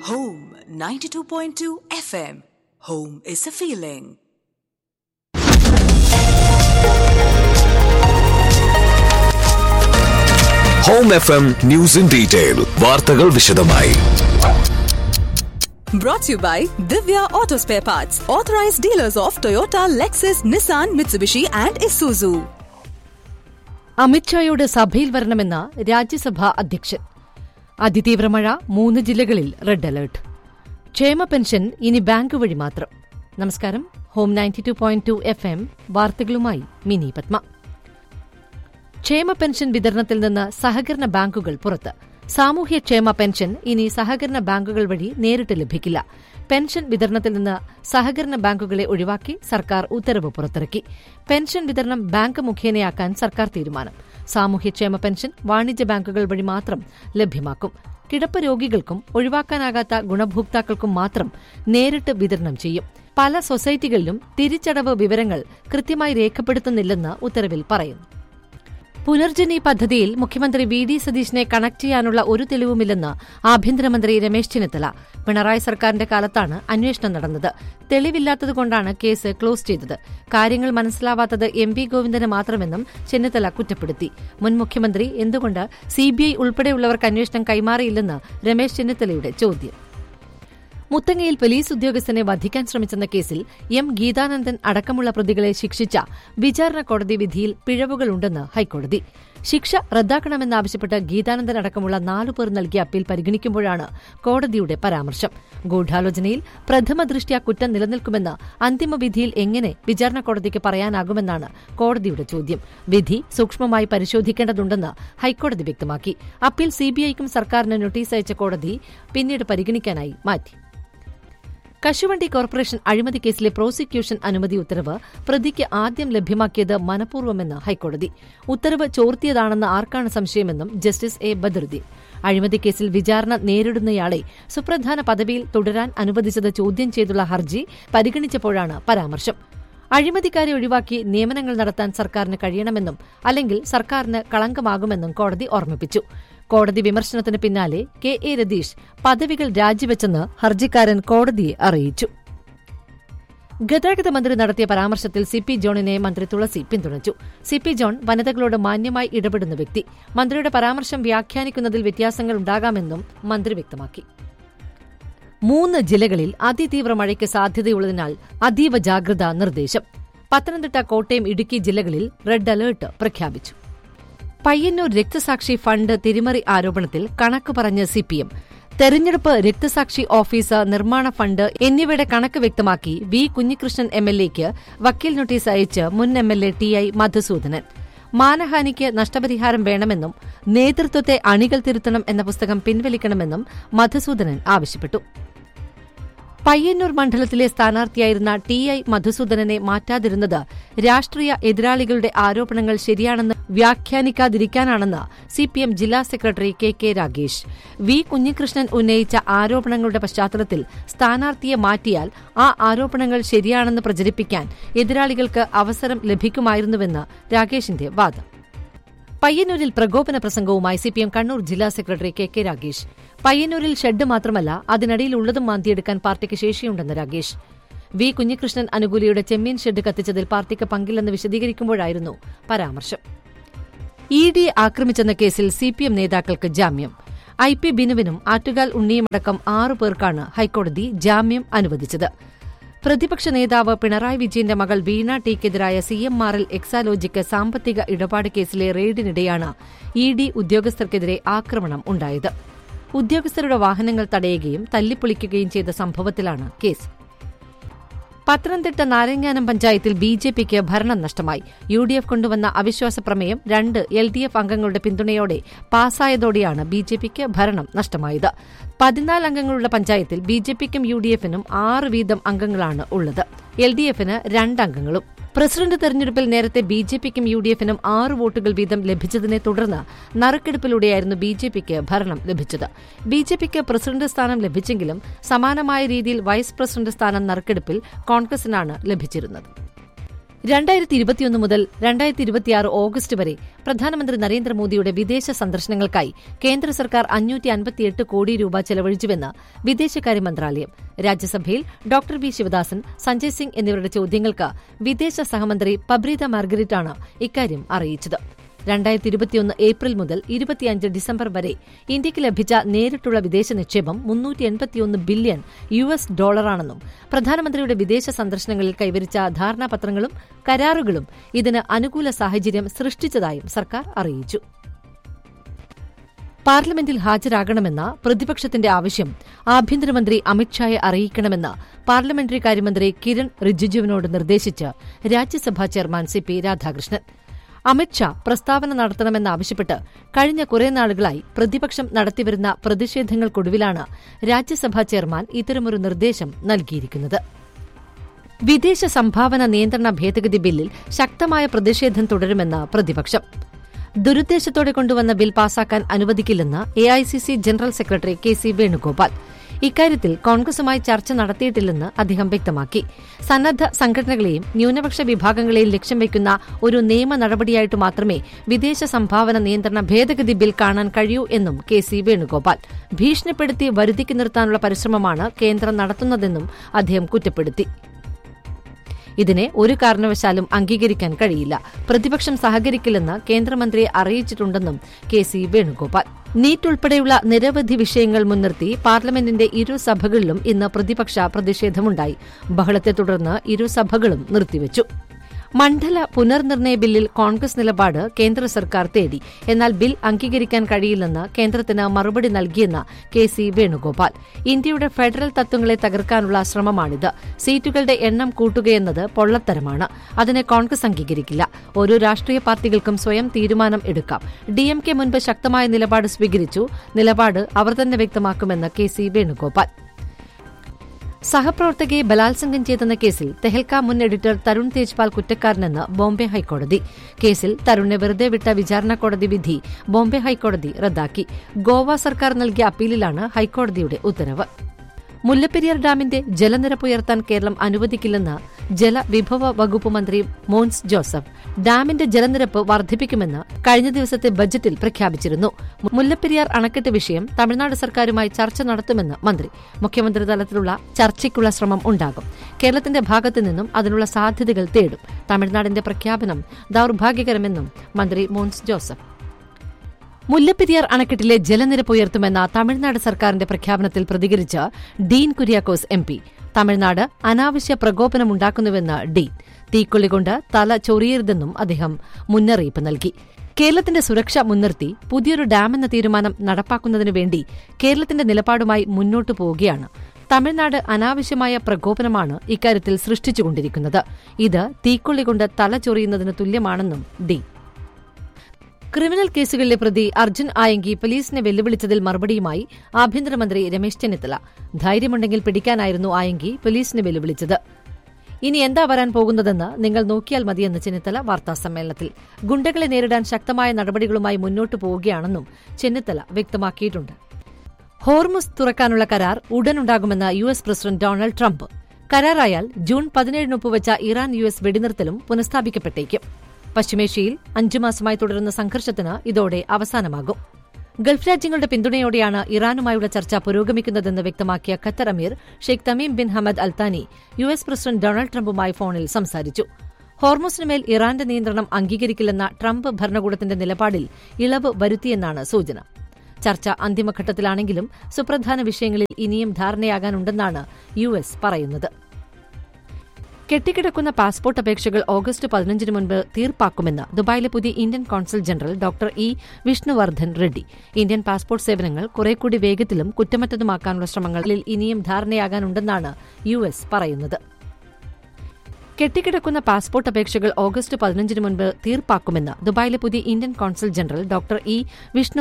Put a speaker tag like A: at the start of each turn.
A: Home 92.2 FM. Home is a feeling.
B: Home F M news in detail വാർത്തകൾ വിശദമായി
A: Brought to you by Divya Auto Spare Parts, authorized dealers of Toyota, Lexus, Nissan, Mitsubishi, and Isuzu.
C: അമിത്ഷായോട് സഭയിൽ വരണമെന്ന രാജ്യസഭാ അധ്യക്ഷൻ അതിതീവ്ര മഴ മൂന്ന് ജില്ലകളിൽ red alert ക്ഷേമ pension ഇനി ബാങ്ക് വഴി മാത്രം നമസ്കാരം Home ninety two point two F M വാർത്തകളുമായി മിനി പത്മ ക്ഷേമ പെൻഷൻ വിതരണത്തിൽ നിന്ന് സഹകരണ ബാങ്കുകൾ പുറത്ത് സാമൂഹ്യക്ഷേമ പെൻഷൻ ഇനി സഹകരണ ബാങ്കുകൾ വഴി നേരിട്ട് ലഭിക്കില്ല പെൻഷൻ വിതരണത്തിൽ നിന്ന് സഹകരണ ബാങ്കുകളെ ഒഴിവാക്കി സർക്കാർ ഉത്തരവ് പുറത്തിറക്കി പെൻഷൻ വിതരണം ബാങ്ക് മുഖേനയാക്കാൻ സർക്കാർ തീരുമാനം സാമൂഹ്യക്ഷേമ പെൻഷൻ വാണിജ്യ ബാങ്കുകൾ വഴി മാത്രം ലഭ്യമാക്കും കിടപ്പ് രോഗികൾക്കും ഒഴിവാക്കാനാകാത്ത ഗുണഭോക്താക്കൾക്കും മാത്രം നേരിട്ട് വിതരണം ചെയ്യും പല സൊസൈറ്റികളിലും തിരിച്ചടവ് വിവരങ്ങൾ കൃത്യമായി രേഖപ്പെടുത്തുന്നില്ലെന്ന് ഉത്തരവിൽ പറയുന്നു പുനർജനി പദ്ധതിയിൽ മുഖ്യമന്ത്രി വി ഡി സതീശിനെ കണക്ട് ചെയ്യാനുള്ള ഒരു തെളിവുമില്ലെന്ന് ആഭ്യന്തരമന്ത്രി രമേശ് ചെന്നിത്തല പിണറായി സർക്കാരിന്റെ കാലത്താണ് അന്വേഷണം നടന്നത് തെളിവില്ലാത്തതുകൊണ്ടാണ് കേസ് ക്ലോസ് ചെയ്തത് കാര്യങ്ങൾ മനസ്സിലാവാത്തത് എം വി ഗോവിന്ദന് മാത്രമെന്നും ചെന്നിത്തല കുറ്റപ്പെടുത്തി മുൻ മുഖ്യമന്ത്രി എന്തുകൊണ്ട് സിബിഐ ഉൾപ്പെടെയുള്ളവർക്ക് അന്വേഷണം കൈമാറിയില്ലെന്ന് രമേശ് ചെന്നിത്തലയുടെ ചോദ്യം മുത്തങ്ങയിൽ പോലീസ് ഉദ്യോഗസ്ഥനെ വധിക്കാൻ ശ്രമിച്ചെന്ന കേസിൽ എം ഗീതാനന്ദൻ അടക്കമുള്ള പ്രതികളെ ശിക്ഷിച്ച വിചാരണ കോടതി വിധിയിൽ പിഴവുകളുണ്ടെന്ന് ഹൈക്കോടതി ശിക്ഷ റദ്ദാക്കണമെന്നാവശ്യപ്പെട്ട് ഗീതാനന്ദൻ അടക്കമുള്ള നാലുപേർ നൽകിയ അപ്പീൽ പരിഗണിക്കുമ്പോഴാണ് കോടതിയുടെ പരാമർശം ഗൂഢാലോചനയിൽ പ്രഥമ ദൃഷ്ട്യാ കുറ്റം നിലനിൽക്കുമെന്ന് അന്തിമ വിധിയിൽ എങ്ങനെ വിചാരണ കോടതിക്ക് പറയാനാകുമെന്നാണ് കോടതിയുടെ ചോദ്യം വിധി സൂക്ഷ്മമായി പരിശോധിക്കേണ്ടതുണ്ടെന്ന് ഹൈക്കോടതി വ്യക്തമാക്കി അപ്പീൽ സിബിഐക്കും സർക്കാരിന് നോട്ടീസ് അയച്ച കോടതി പിന്നീട് പരിഗണിക്കാനായി മാറ്റി കശുവണ്ടി കോർപ്പറേഷൻ അഴിമതി കേസിലെ പ്രോസിക്യൂഷൻ അനുമതി ഉത്തരവ് പ്രതിക്ക് ആദ്യം ലഭ്യമാക്കിയത് മനഃപൂർവ്വമെന്ന് ഹൈക്കോടതി ഉത്തരവ് ചോർത്തിയതാണെന്ന് ആർക്കാണ് സംശയമെന്നും ജസ്റ്റിസ് എ ബദറുദ്ദീൻ അഴിമതി കേസിൽ വിചാരണ നേരിടുന്നയാളെ സുപ്രധാന പദവിയിൽ തുടരാൻ അനുവദിച്ചത് ചോദ്യം ചെയ്തുള്ള ഹർജി പരിഗണിച്ചപ്പോഴാണ് പരാമർശം അഴിമതിക്കാരെ ഒഴിവാക്കി നിയമനങ്ങൾ നടത്താൻ സർക്കാരിന് കഴിയണമെന്നും അല്ലെങ്കിൽ സർക്കാരിന് കളങ്കമാകുമെന്നും കോടതി ഓർമ്മിപ്പിച്ചു കോടതി വിമർശനത്തിന് പിന്നാലെ കെ എ രതീഷ് പദവികൾ രാജിവെച്ചെന്ന് ഹർജിക്കാരൻ കോടതിയെ അറിയിച്ചു ഗതാഗത മന്ത്രി നടത്തിയ പരാമർശത്തിൽ സി പി ജോണിനെ മന്ത്രി തുളസി പിന്തുണച്ചു സി പി ജോൺ വനിതകളോട് മാന്യമായി ഇടപെടുന്ന വ്യക്തി മന്ത്രിയുടെ പരാമർശം വ്യാഖ്യാനിക്കുന്നതിൽ വ്യത്യാസങ്ങൾ ഉണ്ടാകാമെന്നും മന്ത്രി വ്യക്തമാക്കി മൂന്ന് ജില്ലകളിൽ അതിതീവ്ര മഴയ്ക്ക് സാധ്യതയുള്ളതിനാൽ അതീവ ജാഗ്രതാ നിർദ്ദേശം പത്തനംതിട്ട കോട്ടയം ഇടുക്കി ജില്ലകളിൽ റെഡ് അലർട്ട് പ്രഖ്യാപിച്ചു പയ്യന്നൂർ രക്തസാക്ഷി ഫണ്ട് തിരിമറി ആരോപണത്തിൽ കണക്ക് പറഞ്ഞ് സിപിഎം തെരഞ്ഞെടുപ്പ് രക്തസാക്ഷി ഓഫീസ് നിർമ്മാണ ഫണ്ട് എന്നിവയുടെ കണക്ക് വ്യക്തമാക്കി വി കുഞ്ഞികൃഷ്ണൻ എം എൽ എക്ക് വക്കീൽ നോട്ടീസ് അയച്ച് മുൻ M L A T I Madhusudanan മാനഹാനിക്ക് നഷ്ടപരിഹാരം വേണമെന്നും നേതൃത്വത്തെ അണികൾ തിരുത്തണം എന്ന പുസ്തകം പിൻവലിക്കണമെന്നും മധുസൂദനൻ ആവശ്യപ്പെട്ടു പയ്യന്നൂർ മണ്ഡലത്തിലെ സ്ഥാനാർത്ഥിയായിരുന്ന ടി ഐ മധുസൂദനനെ മാറ്റാതിരുന്നത് രാഷ്ട്രീയ എതിരാളികളുടെ ആരോപണങ്ങൾ ശരിയാണെന്ന് വ്യാഖ്യാനിക്കാതിരിക്കാനാണെന്ന് സിപിഎം ജില്ലാ secretary K K Ragesh V Kunhikrishnan ഉന്നയിച്ച ആരോപണങ്ങളുടെ പശ്ചാത്തലത്തിൽ സ്ഥാനാർത്ഥിയെ മാറ്റിയാൽ ആ ആരോപണങ്ങൾ ശരിയാണെന്ന് പ്രചരിപ്പിക്കാൻ എതിരാളികൾക്ക് അവസരം ലഭിക്കുമായിരുന്നുവെന്ന് രാഗേഷിന്റെ വാദം പയ്യന്നൂരിൽ പ്രകോപന പ്രസംഗവുമായി സിപിഎം കണ്ണൂർ ജില്ലാ സെക്രട്ടറി കെ കെ രാഗേഷ് പയ്യന്നൂരിൽ ഷെഡ് മാത്രമല്ല അതിനടിയിൽ ഉള്ളതും മാന്തിയെടുക്കാൻ പാർട്ടിക്ക് ശേഷിയുണ്ടെന്ന് രാഗേഷ് വി കുഞ്ഞികൃഷ്ണൻ അനുകൂലിയുടെ ചെമ്മീൻ ഷെഡ് കത്തിച്ചതിൽ പാർട്ടിക്ക് പങ്കില്ലെന്ന് വിശദീകരിക്കുമ്പോഴായിരുന്നു പരാമർശം ഇ ഡി ആക്രമിച്ചെന്ന കേസിൽ സിപിഎം നേതാക്കൾക്ക് ജാമ്യം ഐ പി ബിനുവിനും ആറ്റുകാൽ ഉണ്ണിയുമടക്കം ആറു പേർക്കാണ് ഹൈക്കോടതി ജാമ്യം അനുവദിച്ചത് പ്രതിപക്ഷ നേതാവ് പിണറായി വിജയന്റെ മകൾ വീണ ടിക്കെതിരായ സി എം ആർ എൽ എക്സാലോജിക്ക് സാമ്പത്തിക ഇടപാട് കേസിലെ റെയ്ഡിനിടെയാണ് ഇ ഡി ഉദ്യോഗസ്ഥർക്കെതിരെ ആക്രമണം ഉണ്ടായത് ഉദ്യോഗസ്ഥരുടെ വാഹനങ്ങൾ തടയുകയും തല്ലിപ്പൊളിക്കുകയും ചെയ്ത സംഭവത്തിലാണ് കേസ് പത്തനംതിട്ട നാരങ്ങാനം പഞ്ചായത്തിൽ ബി ജെ പിക്ക് ഭരണം നഷ്ടമായി യു ഡി എഫ് കൊണ്ടുവന്ന അവിശ്വാസ പ്രമേയം രണ്ട് എൽ ഡി എഫ് അംഗങ്ങളുടെ പിന്തുണയോടെ പാസായതോടെയാണ് ബി ജെ പിക്ക് ഭരണം നഷ്ടമായത് പതിനാല് അംഗങ്ങളുള്ള പഞ്ചായത്തിൽ ബി ജെ പിക്കും യു ഡി എഫിനും ആറ് വീതം അംഗങ്ങളാണ് ഉള്ളത് എൽ ഡി എഫിന് രണ്ടംഗങ്ങളും പ്രസിഡന്റ് തെരഞ്ഞെടുപ്പിൽ നേരത്തെ ബി ജെ പിക്കും യു ഡി എഫിനും ആറ് വോട്ടുകൾ വീതം ലഭിച്ചതിനെ തുടർന്ന് നറുക്കെടുപ്പിലൂടെയായിരുന്നു ബി ജെ പിക്ക് ഭരണം ലഭിച്ചത് ബി ജെ പിക്ക് പ്രസിഡന്റ് സ്ഥാനം ലഭിച്ചെങ്കിലും സമാനമായ രീതിയിൽ വൈസ് പ്രസിഡന്റ് സ്ഥാനം നറുക്കെടുപ്പിൽ കോൺഗ്രസിനാണ് ലഭിച്ചിരുന്നത് രണ്ടായിരത്തി ഇരുപത്തിയൊന്ന് മുതൽ രണ്ടായിരത്തി ഇരുപത്തിയാറ് ഓഗസ്റ്റ് വരെ പ്രധാനമന്ത്രി നരേന്ദ്രമോദിയുടെ വിദേശ സന്ദർശനങ്ങൾക്കായി കേന്ദ്ര സർക്കാർ അഞ്ഞൂറ്റി അൻപത്തിയെട്ട് കോടി രൂപ ചെലവഴിച്ചുവെന്ന് വിദേശകാര്യ മന്ത്രാലയം രാജ്യസഭയിൽ ഡോക്ടർ വി ശിവദാസൻ സഞ്ജയ് സിംഗ് എന്നിവരുടെ ചോദ്യങ്ങൾക്ക് വിദേശ സഹമന്ത്രി പബ്രീത മാർഗരറ്റാണ് ഇക്കാര്യം അറിയിച്ചത് രണ്ടായിരത്തി ഇരുപത്തിയൊന്ന് ഏപ്രിൽ മുതൽ ഇരുപത്തിയഞ്ച് ഡിസംബർ വരെ ഇന്ത്യയ്ക്ക് ലഭിച്ച നേരിട്ടുള്ള വിദേശ നിക്ഷേപം മുന്നൂറ്റി എൺപത്തിയൊന്ന് ബില്യൺ യു എസ് ഡോളറാണെന്നും പ്രധാനമന്ത്രിയുടെ വിദേശ സന്ദർശനങ്ങളിൽ കൈവരിച്ച ധാരണാപത്രങ്ങളും കരാറുകളും ഇതിന് അനുകൂല സാഹചര്യം സൃഷ്ടിച്ചതായും സർക്കാർ അറിയിച്ചു പാർലമെന്റിൽ ഹാജരാകണമെന്ന പ്രതിപക്ഷത്തിന്റെ ആവശ്യം ആഭ്യന്തരമന്ത്രി അമിത്ഷായെ അറിയിക്കണമെന്ന് പാർലമെന്ററി കാര്യമന്ത്രി കിരൺ റിജിജുവിനോട് നിർദ്ദേശിച്ച് രാജ്യസഭാ chairman C P Radhakrishnan Amit Shah പ്രസ്താവന നടത്തണമെന്നാവശ്യപ്പെട്ട് കഴിഞ്ഞ കുറേ നാളുകളായി പ്രതിപക്ഷം നടത്തിവരുന്ന പ്രതിഷേധങ്ങൾക്കൊടുവിലാണ് രാജ്യസഭാ ചെയർമാൻ ഇത്തരമൊരു നിർദ്ദേശം നൽകിയിരിക്കുന്നത് വിദേശ സംഭാവന നിയന്ത്രണ ഭേദഗതി ബില്ലിൽ ശക്തമായ പ്രതിഷേധം തുടരുമെന്ന് പ്രതിപക്ഷം ദുരുദ്ദേശത്തോടെ കൊണ്ടുവന്ന ബിൽ പാസാക്കാൻ അനുവദിക്കില്ലെന്ന് AICC general secretary K C Venugopal ഇക്കാര്യത്തിൽ കോൺഗ്രസുമായി ചർച്ച നടത്തിയിട്ടില്ലെന്ന് അദ്ദേഹം വ്യക്തമാക്കി സന്നദ്ധ സംഘടനകളെയും ന്യൂനപക്ഷ വിഭാഗങ്ങളെയും ലക്ഷ്യം വയ്ക്കുന്ന ഒരു നിയമ നടപടിയായിട്ട് മാത്രമേ വിദേശ സംഭാവന നിയന്ത്രണ ഭേദഗതി ബിൽ കാണാൻ കഴിയൂ എന്നും കെ സി വേണുഗോപാൽ ഭീഷണിപ്പെടുത്തി വരുതിക്ക് നിർത്താനുള്ള പരിശ്രമമാണ് കേന്ദ്രം നടത്തുന്നതെന്നും അദ്ദേഹം കുറ്റപ്പെടുത്തി ഇതിനെ ഒരു കാരണവശാലും അംഗീകരിക്കാൻ കഴിയില്ല പ്രതിപക്ഷം സഹകരിക്കില്ലെന്ന് കേന്ദ്രമന്ത്രിയെ അറിയിച്ചിട്ടുണ്ടെന്നും കെ സി വേണുഗോപാൽ നീറ്റ് ഉൾപ്പെടെയുള്ള നിരവധി വിഷയങ്ങൾ മുൻനിർത്തി പാർലമെന്റിന്റെ ഇരു സഭകളിലും ഇന്ന് പ്രതിപക്ഷ പ്രതിഷേധമുണ്ടായി ബഹളത്തെ തുടർന്ന് ഇരു സഭകളും നിർത്തിവച്ചു മണ്ഡല പുനർനിർണയ ബില്ലിൽ കോൺഗ്രസ് നിലപാട് കേന്ദ്ര സർക്കാർ തേടി എന്നാൽ ബിൽ അംഗീകരിക്കാൻ കഴിയില്ലെന്ന് കേന്ദ്രത്തിന് മറുപടി നൽകിയെന്ന് കെ സി വേണുഗോപാൽ ഇന്ത്യയുടെ ഫെഡറൽ തത്വങ്ങളെ തകർക്കാനുള്ള ശ്രമമാണിത് സീറ്റുകളുടെ എണ്ണം കൂട്ടുകയെന്നത് പൊള്ളത്തരമാണ് അതിനെ കോൺഗ്രസ് അംഗീകരിക്കില്ല ഓരോ രാഷ്ട്രീയ പാർട്ടികൾക്കും സ്വയം തീരുമാനം എടുക്കാം ഡിഎംകെ മുൻപ് ശക്തമായ നിലപാട് സ്വീകരിച്ചു നിലപാട് അവർ തന്നെ വ്യക്തമാക്കുമെന്ന് കെ സി വേണുഗോപാൽ സഹപ്രവർത്തകയെ ബലാത്സംഗം ചെയ്തെന്ന കേസിൽ തെഹൽക്ക മുൻ എഡിറ്റർ തരുൺ തേജ്പാൽ കുറ്റക്കാരനെന്ന് ബോംബെ ഹൈക്കോടതി കേസിൽ തരുണിനെ വെറുതെ വിട്ട വിചാരണ കോടതി വിധി ബോംബെ ഹൈക്കോടതി റദ്ദാക്കി ഗോവ സർക്കാർ നൽകിയ അപ്പീലിലാണ് ഹൈക്കോടതിയുടെ ഉത്തരവ് മുല്ലപ്പെരിയാർ ഡാമിന്റെ ജലനിരപ്പ് ഉയർത്താൻ കേരളം അനുവദിക്കില്ലെന്ന് ജലവിഭവ വകുപ്പ് മന്ത്രി മോൻസ് ജോസഫ് ഡാമിന്റെ ജലനിരപ്പ് വർദ്ധിപ്പിക്കുമെന്ന് കഴിഞ്ഞ ദിവസത്തെ ബജറ്റിൽ പ്രഖ്യാപിച്ചിരുന്നു മുല്ലപ്പെരിയാർ അണക്കെട്ട് വിഷയം തമിഴ്നാട് സർക്കാരുമായി ചർച്ച നടത്തുമെന്ന് മന്ത്രി മുഖ്യമന്ത്രി തലത്തിലുള്ള ചർച്ചയ്ക്കുള്ള ശ്രമം ഉണ്ടാകും കേരളത്തിന്റെ ഭാഗത്തു നിന്നും അതിനുള്ള സാധ്യതകൾ തേടും തമിഴ്നാടിന്റെ പ്രഖ്യാപനം ദൌർഭാഗ്യകരമെന്നും മന്ത്രി മോൻസ് ജോസഫ് മുല്ലപ്പെരിയാർ അണക്കെട്ടിലെ ജലനിരപ്പ് ഉയർത്തുമെന്ന തമിഴ്നാട് സർക്കാരിന്റെ പ്രഖ്യാപനത്തിൽ പ്രതികരിച്ച് Dean Kuriakose M P Tamil Nadu അനാവശ്യ പ്രകോപനമുണ്ടാക്കുന്നുവെന്ന് ഡീൻ തീക്കൊള്ളികൊണ്ട് തല ചൊറിയരുതെന്നും അദ്ദേഹം മുന്നറിയിപ്പ് നൽകി കേരളത്തിന്റെ സുരക്ഷ മുൻനിർത്തി പുതിയൊരു ഡാമെന്ന തീരുമാനം നടപ്പാക്കുന്നതിനു വേണ്ടി കേരളത്തിന്റെ നിലപാടുമായി മുന്നോട്ടു പോവുകയാണ് തമിഴ്നാട് അനാവശ്യമായ പ്രകോപനമാണ് ഇക്കാര്യത്തിൽ സൃഷ്ടിച്ചുകൊണ്ടിരിക്കുന്നത് ഇത് തീക്കൊള്ളികൊണ്ട് തല ചൊറിയുന്നതിന് തുല്യമാണെന്നും ഡീൻ ക്രിമിനൽ കേസുകളിലെ പ്രതി അർജുൻ ആയങ്കി പോലീസിനെ വെല്ലുവിളിച്ചതിൽ മറുപടിയുമായി ആഭ്യന്തരമന്ത്രി രമേശ് ചെന്നിത്തല ധൈര്യമുണ്ടെങ്കിൽ പിടിക്കാനായിരുന്നു ആയങ്കി പോലീസിനെ വെല്ലുവിളിച്ചത് ഇനി എന്താ വരാൻ പോകുന്നതെന്ന് നിങ്ങൾ നോക്കിയാൽ മതിയെന്ന് ചെന്നിത്തല വാർത്താസമ്മേളനത്തിൽ ഗുണ്ടകളെ നേരിടാൻ ശക്തമായ നടപടികളുമായി മുന്നോട്ടു പോവുകയാണെന്നും ചെന്നിത്തല വ്യക്തമാക്കിയിട്ടുണ്ട് ഹോർമുസ് തുറക്കാനുള്ള കരാർ ഉടനുണ്ടാകുമെന്ന് U S president Donald Trump കരാറായാൽ ജൂൺ പതിനേഴിന് ഒപ്പുവച്ച ഇറാൻ യു എസ് വെടിനിർത്തലും പുനഃസ്ഥാപിക്കപ്പെട്ടേക്കും പശ്ചിമേഷ്യയിൽ അഞ്ചു മാസമായി തുടരുന്ന സംഘർഷത്തിന് ഇതോടെ അവസാനമാകും ഗൾഫ് രാജ്യങ്ങളുടെ പിന്തുണയോടെയാണ് ഇറാനുമായുള്ള ചർച്ച പുരോഗമിക്കുന്നതെന്ന് വ്യക്തമാക്കിയ Qatar Emir Sheikh Tamim bin Hamad Al Thani U S president Donald ട്രംപുമായി ഫോണിൽ സംസാരിച്ചു ഹോർമോസിനുമേൽ ഇറാന്റെ നിയന്ത്രണം അംഗീകരിക്കില്ലെന്ന ട്രംപ് ഭരണകൂടത്തിന്റെ നിലപാടിൽ ഇളവ് വരുത്തിയെന്നാണ് സൂചന ചർച്ച അന്തിമഘട്ടത്തിലാണെങ്കിലും സുപ്രധാന വിഷയങ്ങളിൽ ഇനിയും ധാരണയാകാനുണ്ടെന്നാണ് യു എസ് പറയുന്നത് കെട്ടിക്കിടക്കുന്ന പാസ്പോർട്ട് അപേക്ഷകൾ ഓഗസ്റ്റ് പതിനഞ്ചിന് മുൻപ് തീർപ്പാക്കുമെന്ന് ദുബായിലെ പുതിയ Indian consul general doctor E Vishnuvardhan Reddy Indian passport സേവനങ്ങൾ കുറേക്കൂടി വേഗത്തിലും കുറ്റമറ്റതുമാക്കാനുള്ള ശ്രമങ്ങളിൽ ഇനിയും ധാരണയാകാനുണ്ടെന്നാണ് യു എസ് പറയുന്നത് കെട്ടിക്കിടക്കുന്ന പാസ്പോർട്ട് അപേക്ഷകൾ ഓഗസ്റ്റ് പതിനഞ്ചിന് മുൻപ് തീർപ്പാക്കുമെന്ന് ദുബായിലെ പുതിയ Indian consul general doctor E Vishnu